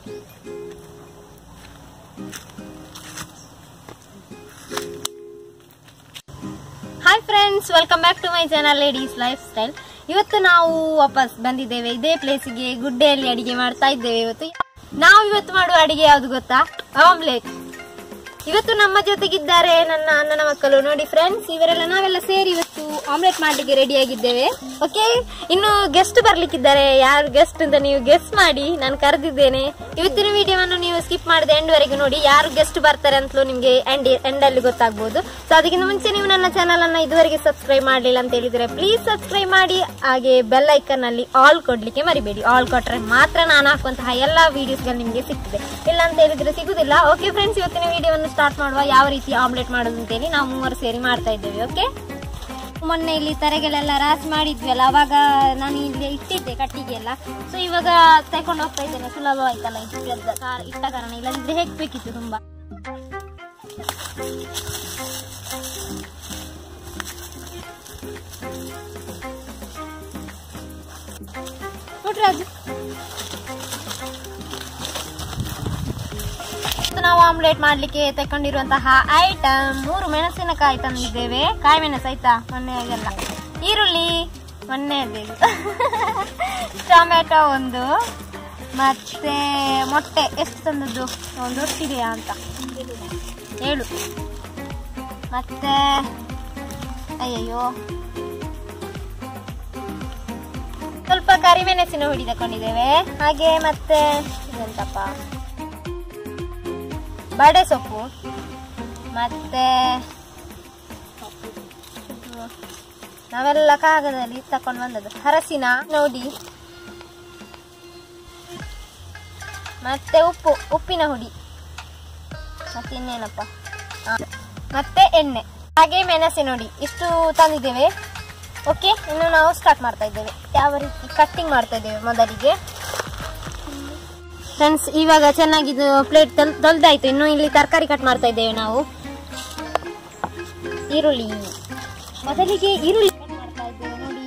hi friends welcome back to my channel ladies lifestyle ಇವತ್ತು ನಾವು ವಾಪಸ್ ಬಂದಿದ್ದೇವೆ ಇದೇ ಪ್ಲೇಸಿಗೆ ಗುಡ್ಡೆಯಲ್ಲಿ ಅಡಿಗೆ ಮಾಡ್ತಾ ಇದ್ದೇವೆ ಇವತ್ತು ನಾವು ಇವತ್ತು ಮಾಡುವ ಅಡಿಗೆ ಯಾವುದು ಗೊತ್ತಾ ಆಮ್ಲೆಟ್ ಇವತ್ತು ನಮ್ಮ ಜೊತೆಗಿದ್ದಾರೆ ನನ್ನ ಅಣ್ಣನ ಮಕ್ಕಳು ನೋಡಿ ಫ್ರೆಂಡ್ಸ್ ಇವರೆಲ್ಲ ನಾವೆಲ್ಲ ಸೇರಿ ಇವತ್ತು ಆಮ್ಲೆಟ್ ಮಾಡ್ಲಿಕ್ಕೆ ರೆಡಿ ಆಗಿದ್ದೇವೆ ಓಕೆ ಇನ್ನು ಗೆಸ್ಟ್ ಬರ್ಲಿಕ್ಕಿದ್ದಾರೆ ಯಾರು ಗೆಸ್ಟ್ ಅಂತ ನೀವು ಗೆಸ್ಟ್ ಮಾಡಿ ನಾನು ಕರೆದಿದ್ದೇನೆ ಇವತ್ತಿನ ವಿಡಿಯೋವನ್ನು ನೀವು ಸ್ಕಿಪ್ ಮಾಡದೆ ಎಂಡ್ ವರೆಗೂ ನೋಡಿ ಯಾರು ಗೆಸ್ಟ್ ಬರ್ತಾರೆ ಅಂತಲೂ ನಿಮ್ಗೆ ಎಂಡ್ ಎಂಡ್ ಅಲ್ಲಿ ಗೊತ್ತಾಗ್ಬೋದು ಸೊ ಅದಕ್ಕಿಂತ ಮುಂಚೆ ನೀವು ನನ್ನ ಚಾನಲ್ ಅನ್ನ ಇದುವರೆಗೆ ಸಬ್ಸ್ಕ್ರೈಬ್ ಮಾಡಲಿಲ್ಲ ಅಂತ ಹೇಳಿದ್ರೆ ಪ್ಲೀಸ್ ಸಬ್ಸ್ಕ್ರೈಬ್ ಮಾಡಿ ಹಾಗೆ ಬೆಲ್ ಐಕನ್ ಅಲ್ಲಿ ಆಲ್ ಕೊಡ್ಲಿಕ್ಕೆ ಮರಿಬೇಡಿ ಆಲ್ ಕೊಟ್ರೆ ಮಾತ್ರ ನಾನು ಹಾಕುವಂತಹ ಎಲ್ಲಾ ವಿಡಿಯೋಸ್ಗಳು ನಿಮಗೆ ಸಿಗ್ತದೆ ಇಲ್ಲ ಅಂತ ಹೇಳಿದ್ರೆ ಸಿಗುದಿಲ್ಲ ಓಕೆ ಫ್ರೆಂಡ್ಸ್ ಇವತ್ತಿನ ವಿಡಿಯೋವನ್ನು ಸ್ಟಾರ್ಟ್ ಮಾಡುವ ಯಾವ ರೀತಿ ಆಮ್ಲೆಟ್ ಮಾಡೋದು ಅಂತೇಳಿ ನಾವು ಮೂವರು ಸೇರಿ ಮಾಡ್ತಾ ಇದ್ದೇವೆ ಓಕೆ ಮೊನ್ನೆ ಇಲ್ಲಿ ತರೆಗಳೆಲ್ಲ ರಾಸಿ ಮಾಡಿದ್ವಿ ಅಲ್ಲ ಅವಾಗ ನಾನು ಇಲ್ಲಿ ಇಟ್ಟಿದ್ದೆ ಕಟ್ಟಿಗೆ ಎಲ್ಲ ಸೊ ಇವಾಗ ತಗೊಂಡು ಹೋಗ್ತಾ ಇದ್ದೇನೆ ಸುಲಭ ಆಯ್ತಲ್ಲ ಇಟ್ಟಿದ್ದ ಕಾರ್- ಇಟ್ಟ ಕಾರಣ ಇಲ್ಲದಿದ್ರೆ ಹೇಗ್ಬೇಕಿತ್ತು ತುಂಬಾ ಪುಟ್ರಾಜು ಇವತ್ತು ನಾವು ಆಮ್ಲೆಟ್ ಮಾಡ್ಲಿಕ್ಕೆ ತಕೊಂಡಿರುವಂತಹ ಐಟಮ್ ಮೂರು ಮೆಣಸಿನಕಾಯಿ ತಂದಿದ್ದೇವೆ ಕಾಯಿ ಮೆಣಸು ಆಯ್ತಾ ಮೊನ್ನೆಗೆಲ್ಲ ಈರುಳ್ಳಿ ಮೊನ್ನೆ ಟೊಮೆಟೊ ಒಂದು ಮತ್ತೆ ಮೊಟ್ಟೆ ಎಷ್ಟು ತಂದದ್ದು ಒಂದು ಒಟ್ಟಿದೆಯಾ ಅಂತ ಏಳು ಮತ್ತೆ ಅಯ್ಯಯ್ಯೋ ಸ್ವಲ್ಪ ಕರಿಮೆಣಸಿನ ಹುಡಿ ತಕೊಂಡಿದ್ದೇವೆ ಹಾಗೆ ಮತ್ತೆ ಇದೆಂತಪ್ಪ ಬಡೆ ಸೊಪ್ಪು ಮತ್ತೆ ನಾವೆಲ್ಲ ಕಾಗದಲ್ಲಿ ತಕೊಂಡು ಬಂದದ್ದು ಹರಸಿನ ನೋಡಿ ಮತ್ತೆ ಉಪ್ಪು ಉಪ್ಪಿನ ಹುಡಿ ಮತ್ತೆ ಇನ್ನೇನಪ್ಪ ಆ, ಮತ್ತೆ ಎಣ್ಣೆ ಹಾಗೆ ಮೆಣಸಿನ ಹುಡಿ ಇಷ್ಟು ತಂದಿದ್ದೇವೆ ಓಕೆ ಇನ್ನು ನಾವು ಸ್ಟಾರ್ಟ್ ಮಾಡ್ತಾ ಇದ್ದೇವೆ ಯಾವ ರೀತಿ ಕಟ್ಟಿಂಗ್ ಮಾಡ್ತಾ ಇದ್ದೇವೆ ಮೊದಲಿಗೆ ಫ್ರೆಂಡ್ಸ್ ಇವಾಗ ಚೆನ್ನಾಗಿದ್ದು ಪ್ಲೇಟ್ ತೊಳ್ದಾಯ್ತು ಇನ್ನು ಇಲ್ಲಿ ತರಕಾರಿ ಕಟ್ ಮಾಡ್ತಾ ಇದ್ದೇವೆ ನಾವು ಈರುಳ್ಳಿ ಮೊದಲಿಗೆ ಈರುಳ್ಳಿ ಕಟ್ ಮಾಡ್ತಾ ಇದ್ದೇವೆ ನೋಡಿ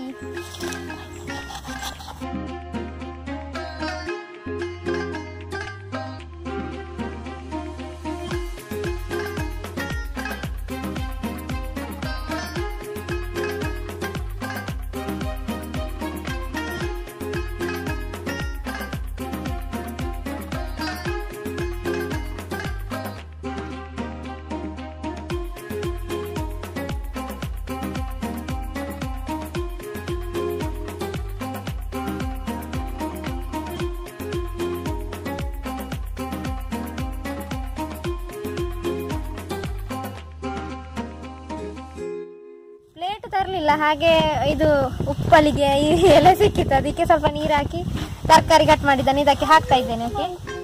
ಪ್ಲೇಟ್ ತರಲಿಲ್ಲ ಹಾಗೆ ಇದು ಉಪ್ಪಲಿಗೆ ಈ ಎಲೆ ಸಿಕ್ಕಿತ್ತು ಅದಕ್ಕೆ ಸ್ವಲ್ಪ ನೀರು ಹಾಕಿ ತರಕಾರಿ ಕಟ್ ಮಾಡಿದ್ದಾನೆ ಇದಕ್ಕೆ ಹಾಕ್ತಾ ಇದ್ದೇನೆ ಓಕೆ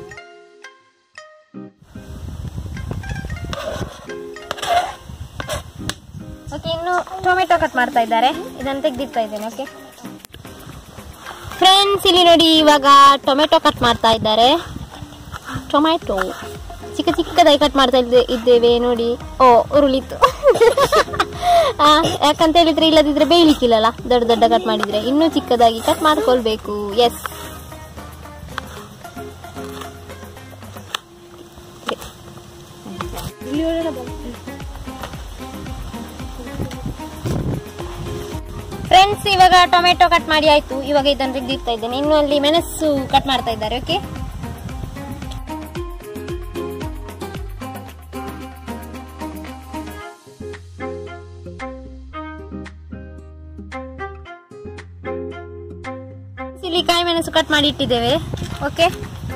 ಓಕೆ ಇನ್ನು ಟೊಮೆಟೊ ಕಟ್ ಮಾಡ್ತಾ ಇದ್ದಾರೆ ಇದನ್ನು ತೆಗೆದಿಡ್ತಾ ಇದ್ದೇನೆ ಓಕೆ ಫ್ರೆಂಡ್ಸ್ ಇಲ್ಲಿ ನೋಡಿ ಇವಾಗ ಟೊಮೆಟೊ ಕಟ್ ಮಾಡ್ತಾ ಇದ್ದಾರೆ ಟೊಮ್ಯಾಟೊ ಚಿಕ್ಕ ಚಿಕ್ಕದಾಗಿ ಕಟ್ ಮಾಡ್ತಾ ಇದ್ದೆ- ಇದ್ದೇವೆ ನೋಡಿ ಓ ಉರುಳಿತು ಆ, ಯಾಕಂತ ಹೇಳಿದ್ರೆ ಇಲ್ಲದಿದ್ರೆ ಬೇಯಲಿಕ್ಕಿಲ್ಲಲ್ಲ ದೊಡ್ಡ ದೊಡ್ಡ ಕಟ್ ಮಾಡಿದ್ರೆ ಇನ್ನೂ ಚಿಕ್ಕದಾಗಿ ಕಟ್ ಮಾಡ್ಕೊಳ್ಬೇಕು ಎಸ್ ಫ್ರೆಂಡ್ಸ್ ಇವಾಗ ಟೊಮೆಟೊ ಕಟ್ ಮಾಡಿ ಆಯ್ತು ಇವಾಗ ಇದನ್ನು ತೆಗೆದಿರ್ತಾ ಇದ್ದೇನೆ ಇನ್ನು ಅಲ್ಲಿ ಮೆಣಸು ಕಟ್ ಮಾಡ್ತಾ ಇದ್ದಾರೆ ಓಕೆ ಇಲ್ಲಿ ಕಾಯಿ ಮೆಣಸು ಕಟ್ ಮಾಡಿ ಇಟ್ಟಿದ್ದೇವೆ ಓಕೆ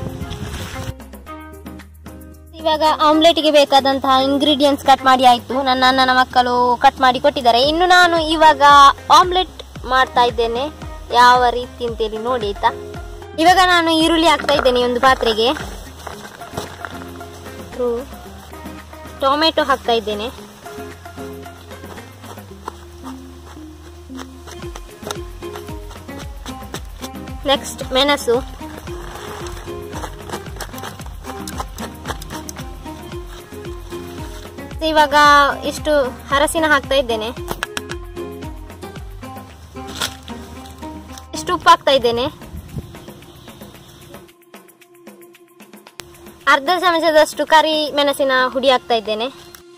ಇವಾಗ ಆಮ್ಲೆಟ್ಗೆ ಬೇಕಾದಂತಹ ಇಂಗ್ರೀಡಿಯೆಂಟ್ಸ್ ಕಟ್ ಮಾಡಿ ಆಯ್ತು ನನ್ನ ಅಣ್ಣನ ಮಕ್ಕಳು ಕಟ್ ಮಾಡಿ ಕೊಟ್ಟಿದ್ದಾರೆ ಇನ್ನು ನಾನು ಇವಾಗ ಆಮ್ಲೆಟ್ ಮಾಡ್ತಾ ಇದ್ದೇನೆ ಯಾವ ರೀತಿ ಅಂತೇಳಿ ನೋಡಿ ಆಯ್ತಾ ಇವಾಗ ನಾನು ಈರುಳ್ಳಿ ಹಾಕ್ತಾ ಇದ್ದೇನೆ ಒಂದು ಪಾತ್ರೆಗೆ ಟೊಮೆಟೊ ಹಾಕ್ತಾ ಇದ್ದೇನೆ ನೆಕ್ಸ್ಟ್ ಮೆಣಸು ಇವಾಗ ಇಷ್ಟು ಹರಸಿನ ಹಾಕ್ತಾ ಇದ್ದೇನೆ ಇಷ್ಟು ಉಪ್ಪು ಹಾಕ್ತಾ ಇದ್ದೇನೆ ಅರ್ಧ ಚಮಚದಷ್ಟು ಕರಿ ಮೆಣಸಿನ ಹುಡಿ ಹಾಕ್ತಾ ಇದ್ದೇನೆ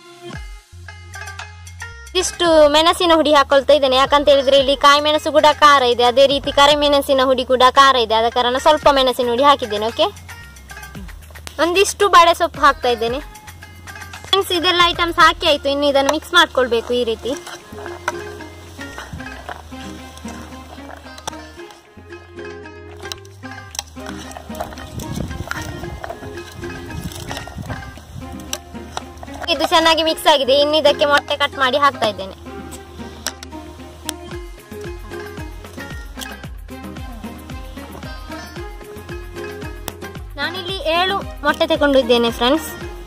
ಇಷ್ಟು ಮೆಣಸಿನ ಹುಡಿ ಹಾಕೊಳ್ತಾ ಇದ್ದೇನೆ ಯಾಕಂತ ಹೇಳಿದ್ರೆ ಇಲ್ಲಿ ಕಾಯಿ ಮೆಣಸು ಕೂಡ ಖಾರ ಇದೆ ಅದೇ ರೀತಿ ಕರಿ ಮೆಣಸಿನ ಹುಡಿ ಕೂಡ ಖಾರ ಇದೆ ಆದ ಕಾರಣ ಸ್ವಲ್ಪ ಮೆಣಸಿನ ಹುಡಿ ಹಾಕಿದ್ದೇನೆ ಓಕೆ ಒಂದಿಷ್ಟು ಬಾಳೆ ಸೊಪ್ಪು ಹಾಕ್ತಾ ಇದ್ದೇನೆ ಫ್ರೆಂಡ್ಸ್ ಇದೆಲ್ಲ ಐಟಮ್ಸ್ ಹಾಕಿ ಆಯ್ತು ಇನ್ನು ಇದನ್ನು ಮಿಕ್ಸ್ ಮಾಡ್ಕೊಳ್ಬೇಕು ಈ ರೀತಿ ಇದು ಚೆನ್ನಾಗಿ ಮಿಕ್ಸ್ ಆಗಿದೆ ಇನ್ನು ಇದಕ್ಕೆ ಮೊಟ್ಟೆ ಕಟ್ ಮಾಡಿ ಹಾಕ್ತಾ ಇದ್ದೇನೆ ನಾನಿಲ್ಲಿ ಏಳು ಮೊಟ್ಟೆ ತಗೊಂಡಿದ್ದೇನೆ ಫ್ರೆಂಡ್ಸ್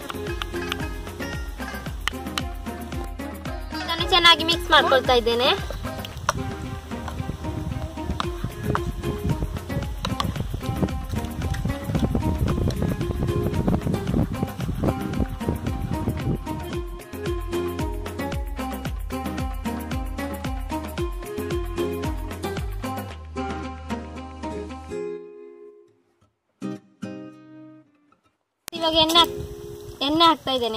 ಇದನ್ನು ಚೆನ್ನಾಗಿ ಮಿಕ್ಸ್ ಮಾಡ್ಕೊಳ್ತಾ ಇದ್ದೇನೆ ಇವಾಗ ಎಣ್ಣೆ ಹಾಕ್- ಎಣ್ಣೆ ಹಾಕ್ತಾ ಇದ್ದೇನೆ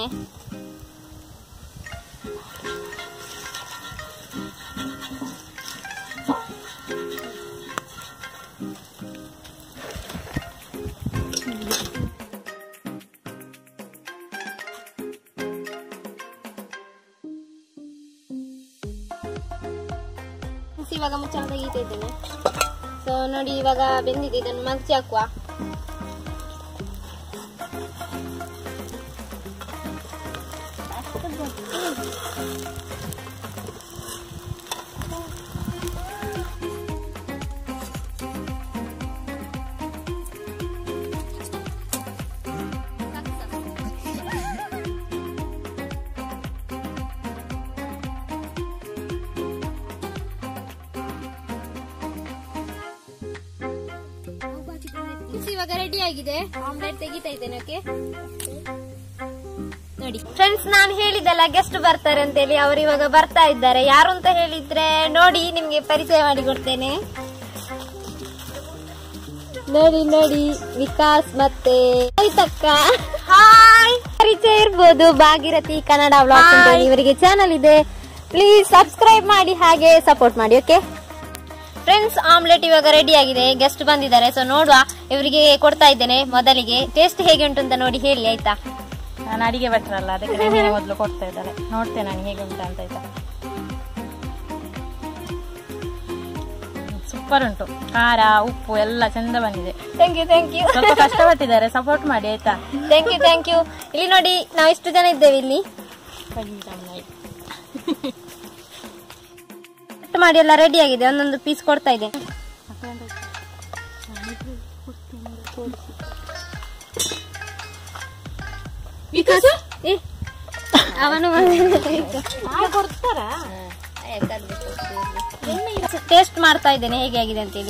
ಇವಾಗ ಮುಚ್ಚಳ ತೆಗಿತಾ ಇದ್ದೇನೆ ಸೊ ನೋಡಿ ಇವಾಗ ಬೆಂದಿದೆ ಇದನ್ನು ಮಗ್ಚಿ ಹಾಕುವ ಮಿಕ್ಸ್ ಇವಾಗ ರೆಡಿ ಆಗಿದೆ ಆಮ್ಲೆಟ್ ತೆಗಿತಾ ಇದ್ದೇನೆ ಓಕೆ ನೋಡಿ ಫ್ರೆಂಡ್ಸ್ ನಾನು ಹೇಳಿದ್ದಲ್ಲ ಗೆಸ್ಟ್ ಬರ್ತಾರೆ ಅಂತೇಳಿ ಅವರು ಇವಾಗ ಬರ್ತಾ ಇದ್ದಾರೆ ಯಾರು ಅಂತ ಹೇಳಿದ್ರೆ ನೋಡಿ ನಿಮ್ಗೆ ಪರಿಚಯ ಮಾಡಿ ಕೊಡ್ತೇನೆ ನೋಡಿ ನೋಡಿ ವಿಕಾಸ್ ಮತ್ತೆ ಕವಿತಕ್ಕ ಹಾಯ್ ಪರಿಚಯ ಇರ್ಬೋದು ಭಾಗೀರಥಿ ಕನ್ನಡ ಬ್ಲಾಗ್ ಅಂತ ಹೇಳಿ ಇವರಿಗೆ ಚಾನಲ್ ಇದೆ ಪ್ಲೀಸ್ ಸಬ್ಸ್ಕ್ರೈಬ್ ಮಾಡಿ ಹಾಗೆ ಸಪೋರ್ಟ್ ಮಾಡಿ ಓಕೆ ಫ್ರೆಂಡ್ಸ್ ಆಮ್ಲೆಟ್ ಇವಾಗ ರೆಡಿ ಆಗಿದೆ ಗೆಸ್ಟ್ ಬಂದಿದ್ದಾರೆ ಸೊ ನೋಡುವ ಇವರಿಗೆ ಕೊಡ್ತಾ ಇದ್ದೇನೆ ಮೊದಲಿಗೆ ಟೇಸ್ಟ್ ಹೇಗೆ ಉಂಟು ಅಂತ ನೋಡಿ ಹೇಳಿ ಆಯ್ತಾ ನಾನು ಅಡಿಗೆ ಭಟ್ರಲ್ಲ ಅದಕ್ಕೆ ನಿಮಗೆ ಮೊದಲು ಕೊಡ್ತಾ ಇದ್ದಾರೆ ನೋಡ್ತೇನೆ ನಾನು ಹೇಗೆ ಉಂಟು ಅಂತ ಆಯ್ತಾ ಸೂಪರ್ ಉಂಟು ಖಾರ ಉಪ್ಪು ಎಲ್ಲ ಚಂದ ಬಂದಿದೆ ಥ್ಯಾಂಕ್ ಯು ಥ್ಯಾಂಕ್ ಯು ಸ್ವಲ್ಪ ಕಷ್ಟಪಟ್ಟಿದ್ದಾರೆ ಸಪೋರ್ಟ್ ಮಾಡಿ ಆಯ್ತಾ ಥ್ಯಾಂಕ್ ಯು ಥ್ಯಾಂಕ್ ಯು ಇಲ್ಲಿ ನೋಡಿ ನಾವು ಇಷ್ಟು ಜನ ಇದ್ದೇವೆ ಇಲ್ಲಿ ಕಟ್ ಮಾಡಿ ಎಲ್ಲ ರೆಡಿ ಆಗಿದೆ ಒಂದೊಂದು ಪೀಸ್ ಕೊಡ್ತಾ ಇದೆ ಏ, ಅವನು ಟೇಸ್ಟ್ ಮಾಡ್ತಾ ಇದ್ದೇನೆ ಹೇಗೆ ಆಗಿದೆ ಅಂತೇಳಿ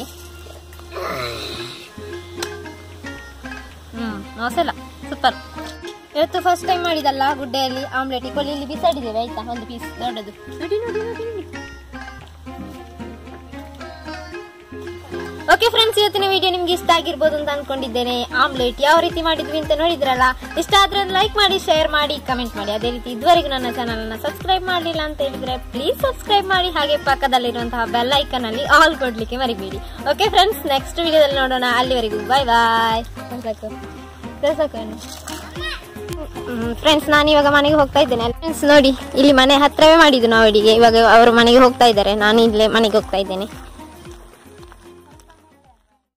ಹ್ಮ್ ಮೋಸಲ್ಲ ಸೂಪರ್ ಇವತ್ತು ಫಸ್ಟ್ ಟೈಮ್ ಮಾಡಿದಲ್ಲ ಗುಡ್ಡೆಯಲ್ಲಿ ಆಮ್ಲೆಟ್ ಇಕೊಳ್ಳಿ ಇಲ್ಲಿ ಬಿಸಾಡಿದ್ದೇವೆ ಆಯ್ತಾ ಒಂದು ಪೀಸ್ ದೊಡ್ಡದು ನೋಡಿ ನೋಡಿ ನೋಡಿ ನೋಡಿ ಓಕೆ ಫ್ರೆಂಡ್ಸ್ ಇವತ್ತಿನ ವಿಡಿಯೋ ನಿಮ್ಗೆ ಇಷ್ಟ ಆಗಿರ್ಬೋದು ಅಂತ ಅನ್ಕೊಂಡಿದ್ದೇನೆ ಆಮ್ಲೆಟ್ ಯಾವ ರೀತಿ ಮಾಡಿದ್ವಿ ಅಂತ ನೋಡಿದ್ರಲ್ಲ ಇಷ್ಟ ಆದ್ರೆ ಲೈಕ್ ಮಾಡಿ ಶೇರ್ ಮಾಡಿ ಕಮೆಂಟ್ ಮಾಡಿ ಅದೇ ರೀತಿ ಇದುವರೆಗೂ ನನ್ನ ಚಾನಲ್ ಅನ್ನ ಸಬ್ಸ್ಕ್ರೈಬ್ ಮಾಡಲಿಲ್ಲ ಅಂತ ಹೇಳಿದ್ರೆ ಪ್ಲೀಸ್ ಸಬ್ಸ್ಕ್ರೈಬ್ ಮಾಡಿ ಹಾಗೆ ಪಕ್ಕದಲ್ಲಿರುವಂತಹ ಬೆಲ್ ಐಕನ್ ಅಲ್ಲಿ ಆಲ್ ಕೊಡ್ಲಿಕ್ಕೆ ಮರಿಬೇಡಿ ಓಕೆ ಫ್ರೆಂಡ್ಸ್ ನೆಕ್ಸ್ಟ್ ವಿಡಿಯೋದಲ್ಲಿ ನೋಡೋಣ ಅಲ್ಲಿವರೆಗೂ ಬಾಯ್ ಬಾಯ್ ಫ್ರೆಂಡ್ಸ್ ನಾನು ಇವಾಗ ಮನೆಗೆ ಹೋಗ್ತಾ ಇದ್ದೇನೆ ಫ್ರೆಂಡ್ಸ್ ನೋಡಿ ಇಲ್ಲಿ ಮನೆ ಹತ್ರವೇ ಮಾಡಿದ್ದು ನಾವು ಅಡಿಗೆ ಇವಾಗ ಅವರು ಮನೆಗೆ ಹೋಗ್ತಾ ಇದ್ದಾರೆ ನಾನು ಇಲ್ಲೇ ಮನೆಗೆ ಹೋಗ್ತಾ ಇದ್ದೇನೆ